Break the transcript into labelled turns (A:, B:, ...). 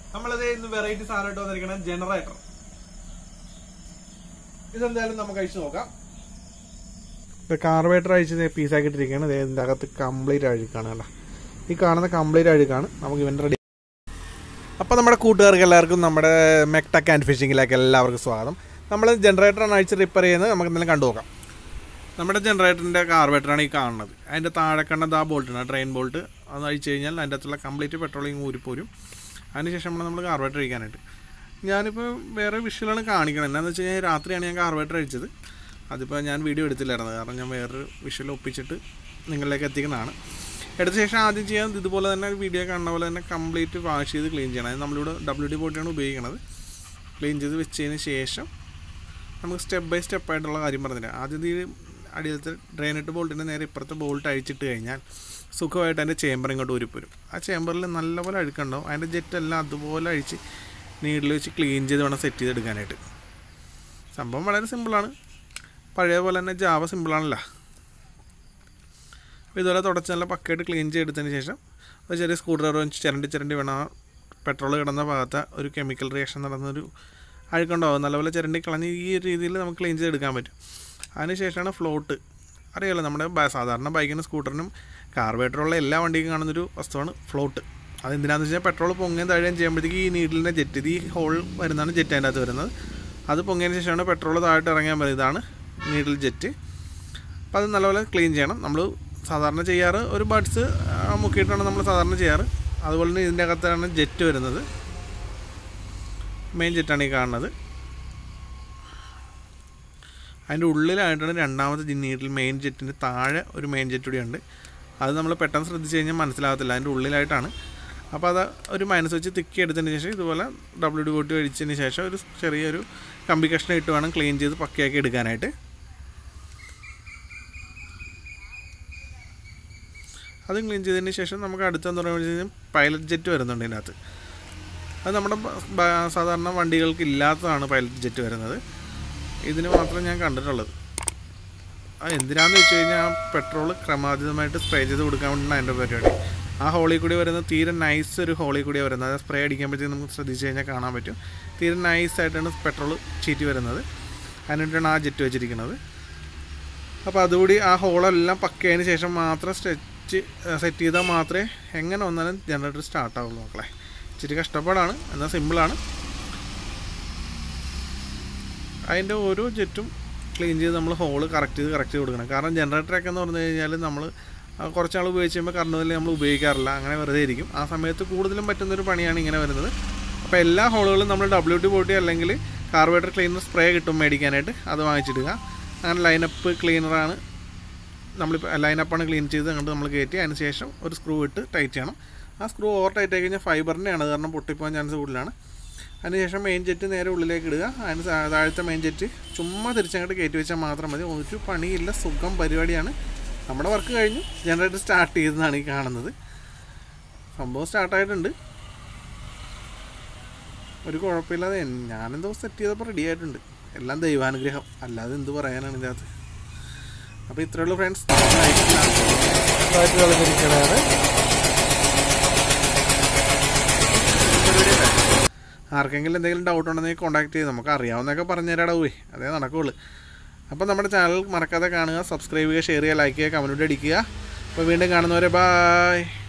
A: നമ്മളത് ഇന്ന് വെറൈറ്റി സാധനമായിട്ട് വന്നിരിക്കുന്നത് ജനറേറ്റർ ഇതെന്തായാലും നമുക്ക് അഴിച്ചു നോക്കാം കാർബേറ്റർ അഴിച്ച് പീസാക്കി ഇട്ടിരിക്കുകയാണ് ദേ ഇതിന്റെ അകത്ത് കംപ്ലീറ്റ് അഴുക്കാണ് കേട്ടോ ഈ കാണുന്ന കംപ്ലീറ്റ് അഴുക്കാണ് നമുക്ക് ഇവന്റെ റെഡി അപ്പോൾ നമ്മുടെ കൂട്ടുകാർക്ക് എല്ലാവർക്കും നമ്മുടെ മെക്ടക്ക് ആൻഡ് ഫിഷിങ്ങിലേക്ക് എല്ലാവർക്കും സ്വാഗതം നമ്മൾ ജനറേറ്ററാണ് അഴിച്ച് റിപ്പയർ ചെയ്യുന്നത് നമുക്ക് എന്തെങ്കിലും കണ്ടു നോക്കാം നമ്മുടെ ജനറേറ്ററിൻ്റെ കാർബേറ്ററാണ് ഈ കാണുന്നത് അതിൻ്റെ താഴെ കണ്ടത് ആ ബോൾട്ടാണ് ട്രെയിൻ ബോൾട്ട് അത് അഴിച്ച് കഴിഞ്ഞാൽ അതിൻ്റെ അകത്തുള്ള കംപ്ലീറ്റ് പെട്രോളിങ് ഊരിപ്പോരും അതിനുശേഷമാണ് നമ്മൾ കാർബേറ്റർ അഴിക്കാനായിട്ട് ഞാനിപ്പോൾ വേറെ വിഷ്വലാണ് കാണിക്കണം എന്താണെന്ന് വെച്ച് കഴിഞ്ഞാൽ രാത്രിയാണ് ഞാൻ കാർബേറ്റർ അഴിച്ചത് അതിപ്പോൾ ഞാൻ വീഡിയോ എടുത്തില്ലായിരുന്നു കാരണം ഞാൻ വേറൊരു വിഷ്വൽ ഒപ്പിച്ചിട്ട് നിങ്ങളിലേക്ക് എത്തിക്കുന്നതാണ് എടുത്ത ശേഷം ആദ്യം ചെയ്യാൻ ഇതുപോലെ തന്നെ വീഡിയോ കാണുന്ന പോലെ തന്നെ കംപ്ലീറ്റ് വാഷ് ചെയ്ത് ക്ലീൻ ചെയ്യണം അത് നമ്മളിവിടെ ഡബ്ല്യു ഡി ബോട്ടിയാണ് ഉപയോഗിക്കുന്നത് ക്ലീൻ ചെയ്ത് വെച്ചതിന് ശേഷം നമുക്ക് സ്റ്റെപ്പ് ബൈ സ്റ്റെപ്പ് ആയിട്ടുള്ള കാര്യം പറഞ്ഞില്ല ആദ്യം ഈ അടിയിലത്തെ ഡ്രെയിനിട്ട് ബോൾട്ടിൻ്റെ നേരെ ഇപ്പുറത്തെ ബോൾട്ട് അഴിച്ചിട്ട് കഴിഞ്ഞാൽ സുഖമായിട്ട് അതിൻ്റെ ചേമ്പർ ഇങ്ങോട്ട് ഊരിപ്പോരും ആ ചേമ്പറിൽ നല്ലപോലെ അഴുക്കുണ്ടാവും അതിൻ്റെ ജെറ്റെല്ലാം അതുപോലെ അഴിച്ച് നീഡിൽ വെച്ച് ക്ലീൻ ചെയ്ത് വേണം സെറ്റ് ചെയ്തെടുക്കാനായിട്ട് സംഭവം വളരെ സിമ്പിളാണ് പഴയ പോലെ തന്നെ ജാവ സിമ്പിളാണല്ലോ അപ്പോൾ ഇതുപോലെ തുടച്ച് നല്ല പക്കയായിട്ട് ക്ലീൻ ചെയ്തെടുത്തതിന് ശേഷം ഒരു ചെറിയ സ്ക്രൂ ഡ്രൈവർ വെച്ച് ചിരണ്ടി ചിരണ്ടി വേണം ആ പെട്രോൾ കിടന്ന ഭാഗത്ത് ഒരു കെമിക്കൽ റിയാക്ഷൻ നടന്നൊരു അഴുക്കുണ്ടാവും നല്ലപോലെ ചിരണ്ടി കളഞ്ഞ് ഈ ഒരു രീതിയിൽ നമുക്ക് ക്ലീൻ ചെയ്തെടുക്കാൻ പറ്റും അതിനുശേഷമാണ് ഫ്ലോട്ട് അറിയാലോ നമ്മുടെ ബ- സാധാരണ ബൈക്കിനും സ്കൂട്ടറിനും കാർബേറ്ററുള്ള എല്ലാ വണ്ടിക്കും കാണുന്നൊരു വസ്തുവാണ് ഫ്ലോട്ട് അതെന്തിനാന്ന് വെച്ചാൽ പെട്രോൾ പൊങ്ങുകയും താഴുകയും ചെയ്യുമ്പോഴത്തേക്ക് ഈ നീഡിലിൻ്റെ ജെറ്റ് ഇത് ഈ ഹോൾ വരുന്നതാണ് ജെറ്റ് അതിൻ്റെ അകത്ത് വരുന്നത് അത് പൊങ്ങിയതിന് ശേഷമാണ് പെട്രോൾ താഴോട്ട് ഇറങ്ങാൻ വരുന്നത് ഇതാണ് നീഡിൽ ജെറ്റ് അപ്പോൾ അത് നല്ലപോലെ ക്ലീൻ ചെയ്യണം നമ്മൾ സാധാരണ ചെയ്യാറ് ഒരു ബഡ്സ് മുക്കിയിട്ടാണ് നമ്മൾ സാധാരണ ചെയ്യാറ് അതുപോലെ തന്നെ ഇതിൻ്റെ അകത്താണ് ജെറ്റ് വരുന്നത് മെയിൻ ജെറ്റാണ് ഈ കാണുന്നത് അതിൻ്റെ ഉള്ളിലായിട്ടാണ് രണ്ടാമത്തെ നീഡിൽ മെയിൻ ജെറ്റിൻ്റെ താഴെ ഒരു മെയിൻ ജെറ്റ് കൂടി ഉണ്ട് അത് നമ്മൾ പെട്ടെന്ന് ശ്രദ്ധിച്ച് കഴിഞ്ഞാൽ മനസ്സിലാകത്തില്ല അതിൻ്റെ ഉള്ളിലായിട്ടാണ് അപ്പോൾ അത് ഒരു മൈനസ് വെച്ച് തിക്കി എടുത്തതിന് ശേഷം ഇതുപോലെ ഡബ്ല്യു ഡി കൂട്ടി അടിച്ചതിന് ശേഷം ഒരു ചെറിയൊരു കമ്പി കഷ്ണം ഇട്ട് വേണം ക്ലീൻ ചെയ്ത് പക്കയാക്കി എടുക്കാനായിട്ട് അത് ക്ലീൻ ചെയ്തതിന് ശേഷം നമുക്ക് അടുത്തെന്ന് പറയുമ്പോൾ പൈലറ്റ് ജെറ്റ് വരുന്നുണ്ട് ഇതിനകത്ത് അത് നമ്മുടെ ബ- ബ- സാധാരണ വണ്ടികൾക്ക് ഇല്ലാത്തതാണ് പൈലറ്റ് ജെറ്റ് വരുന്നത് ഇതിന് മാത്രം ഞാൻ കണ്ടിട്ടുള്ളത് അത് എന്തിനാന്ന് വെച്ച് കഴിഞ്ഞാൽ ആ പെട്രോൾ ക്രമാതീതമായിട്ട് സ്പ്രേ ചെയ്ത് കൊടുക്കാൻ വേണ്ടിയാണ് അതിൻ്റെ പരിപാടി ആ ഹോളിൽ കൂടി വരുന്ന തീരെ നൈസ് ഒരു ഹോളിൽ കൂടിയാണ് വരുന്നത് അത് സ്പ്രേ അടിക്കുമ്പോഴത്തേക്ക് നമുക്ക് ശ്രദ്ധിച്ച് കഴിഞ്ഞാൽ കാണാൻ പറ്റും തീരെ നൈസായിട്ടാണ് പെട്രോൾ ചീറ്റി വരുന്നത് അതിനുവേണ്ടിയാണ് ആ ജെറ്റ് വെച്ചിരിക്കുന്നത് അപ്പോൾ അതുകൂടി ആ ഹോളെല്ലാം പക്കയതിന് ശേഷം മാത്രം സ്ട്രെച്ച് സെറ്റ് ചെയ്താൽ മാത്രമേ എങ്ങനെ വന്നാലും ജനറേറ്റർ സ്റ്റാർട്ട് ആവുള്ളൂ മക്കളെ ഇച്ചിരി കഷ്ടപ്പാടാണ് എന്നാൽ സിമ്പിളാണ് അതിൻ്റെ ഓരോ ജെറ്റും ക്ലീൻ ചെയ്ത് നമ്മൾ ഹോള് കറക്റ്റ് ചെയ്ത് കറക്റ്റ് ചെയ്ത് കൊടുക്കണം കാരണം ജനറേറ്ററൊക്കെ എന്ന് പറഞ്ഞു കഴിഞ്ഞാൽ നമ്മൾ കുറച്ച് നാൾ ഉപയോഗിച്ച് കഴിയുമ്പോൾ കറണ്ട് ബില്ല് നമ്മൾ ഉപയോഗിക്കാറില്ല അങ്ങനെ വെറുതെ ഇരിക്കും ആ സമയത്ത് കൂടുതലും പറ്റുന്നൊരു പണിയാണ് ഇങ്ങനെ വരുന്നത് അപ്പോൾ എല്ലാ ഹോളുകളും നമ്മൾ ഡബ്ല്യു ടി പോട്ടി അല്ലെങ്കിൽ കാർബേറ്റർ ക്ലീനർ സ്പ്രേ കിട്ടും മേടിക്കാനായിട്ട് അത് വാങ്ങിച്ചിടുക അങ്ങനെ ലൈനപ്പ് ക്ലീനറാണ് നമ്മളിപ്പോൾ ലൈനപ്പാണ് ക്ലീൻ ചെയ്ത് അങ്ങോട്ട് നമ്മൾ കയറ്റി അതിന് ശേഷം ഒരു സ്ക്രൂ ഇട്ട് ടൈറ്റ് ചെയ്യണം ആ സ്ക്രൂ ഓവർ ടൈറ്റ് ആയി കഴിഞ്ഞാൽ ഫൈബറിൻ്റെയാണ് അത് കാരണം പൊട്ടിപ്പോകാൻ ചാൻസ് കൂടുതലാണ് അതിനുശേഷം മെയിൻ ജെറ്റ് നേരെ ഉള്ളിലേക്ക് ഇടുക അതിന് താ- താഴത്തെ മെയിൻ ജെറ്റ് ചുമ്മാ തിരിച്ചങ്ങോട്ട് കയറ്റി വെച്ചാൽ മാത്രം മതി ഒരു പണിയില്ല സുഖം പരിപാടിയാണ് നമ്മുടെ വർക്ക് കഴിഞ്ഞു ജനറേറ്റർ സ്റ്റാർട്ട് ചെയ്തതാണ് ഈ കാണുന്നത് സംഭവം സ്റ്റാർട്ടായിട്ടുണ്ട് ഒരു കുഴപ്പമില്ലാതെ എൻ- ഞാനെന്തോ സെറ്റ് ചെയ്തപ്പോൾ റെഡി ആയിട്ടുണ്ട് എല്ലാം ദൈവാനുഗ്രഹം അല്ലാതെ എന്ത് പറയാനാണ് ഇതിനകത്ത് അപ്പോൾ ഇത്രയുള്ളൂ ഫ്രണ്ട്സ് കളഞ്ഞിരിക്കണതാണ് ആർക്കെങ്കിലും എന്തെങ്കിലും ഡൗട്ട് ഉണ്ടെങ്കിൽ കോൺടാക്ട് ചെയ്ത് നമുക്ക് അറിയാവുന്നതൊക്കെ പറഞ്ഞു തരാടാ പോയി അതേ നടക്കുള്ളൂ അപ്പോൾ നമ്മുടെ ചാനൽ മറക്കാതെ കാണുക സബ്സ്ക്രൈബ് ചെയ്യുക ഷെയർ ചെയ്യുക ലൈക്ക് ചെയ്യുക കമൻറ്റ് അടിക്കുക അപ്പോൾ വീണ്ടും കാണുന്നവരെ ബായ്